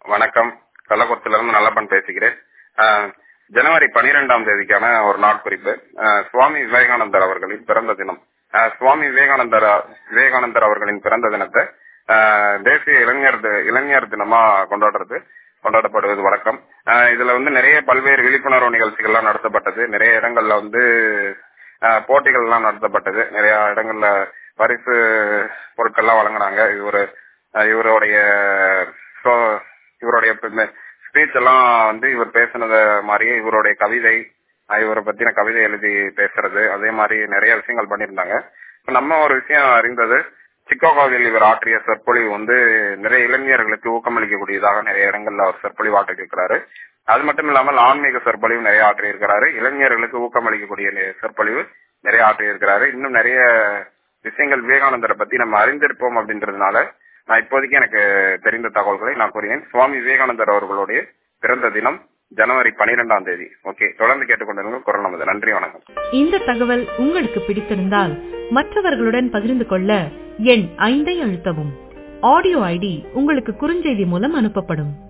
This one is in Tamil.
வணக்கம் கள்ளக்குறிச்சியிலிருந்து நல்லப்பன் பேசுகிறேன் ஆஹ், ஜனவரி பனிரெண்டாம் தேதிக்கான ஒரு நாட்குறிப்பு ஆஹ், சுவாமி விவேகானந்தர் அவர்களின் பிறந்த தினம் ஆஹ், சுவாமி விவேகானந்தர் விவேகானந்தர் அவர்களின் பிறந்த தினத்தை ஆஹ், தேசிய இளைஞர் தி- இளைஞர் தினமா கொண்டாடுறது கொண்டாடப்படுவது வழக்கம் ஆஹ், இதுல வந்து நிறைய பல்வேறு விழிப்புணர்வு நிகழ்ச்சிகள்லாம் நடத்தப்பட்டது நிறைய இடங்கள்ல வந்து ஆஹ், போட்டிகள்லாம் நடத்தப்பட்டது நிறைய இடங்கள்ல பரிசு பொருட்கள்லாம் வழங்குனாங்க இது ஒரு ஆஹ், இவருடைய so- இவருடைய ஸ்பீச் எல்லாம் வந்து இவர் பேசினத மாதிரியே இவருடைய கவிதை ஆஹ், இவரை பத்தின கவிதை எழுதி பேசுறது அதே மாதிரி நிறைய விஷயங்கள் பண்ணியிருந்தாங்க இப்ப நம்ம ஒரு விஷயம் அறிந்தது சிக்காகோவில் இவர் ஆற்றிய சொற்பொழிவு வந்து நிறைய இளைஞர்களுக்கு ஊக்கமளிக்கக்கூடியதாக நிறைய இடங்கள்ல அவர் சொற்பொழிவு ஆற்றிருக்கிறாரு அது மட்டும் இல்லாமல் ஆன்மீக சொற்பொழிவு நிறைய ஆற்றியிருக்கிறாரு இளைஞர்களுக்கு ஊக்கமளிக்கக்கூடிய நி- சொற்பொழிவு நிறைய ஆற்றியிருக்கிறாரு இன்னும் நிறைய விஷயங்கள் விவேகானந்தரை பத்தி நம்ம அறிந்திருப்போம் அப்படின்றதுனால நான் இப்போதைக்கு எனக்கு தெரிந்த தகவல்களை நான் கூறினேன் சுவாமி விவேகானந்தர் அவர்களுடைய பிறந்த தினம் ஜனவரி பனிரெண்டாம் தேதி ஓகே தொடர்ந்து கேட்டுக்கொண்டிருங்க குரல் நமது நன்றி வணக்கம் இந்த தகவல் உங்களுக்கு பிடித்திருந்தால் மற்றவர்களுடன் பகிர்ந்து கொள்ள எண் ஐந்தை அழுத்தவும் ஆடியோ ஐடி உங்களுக்கு குறுஞ்செய்தி மூலம் அனுப்பப்படும்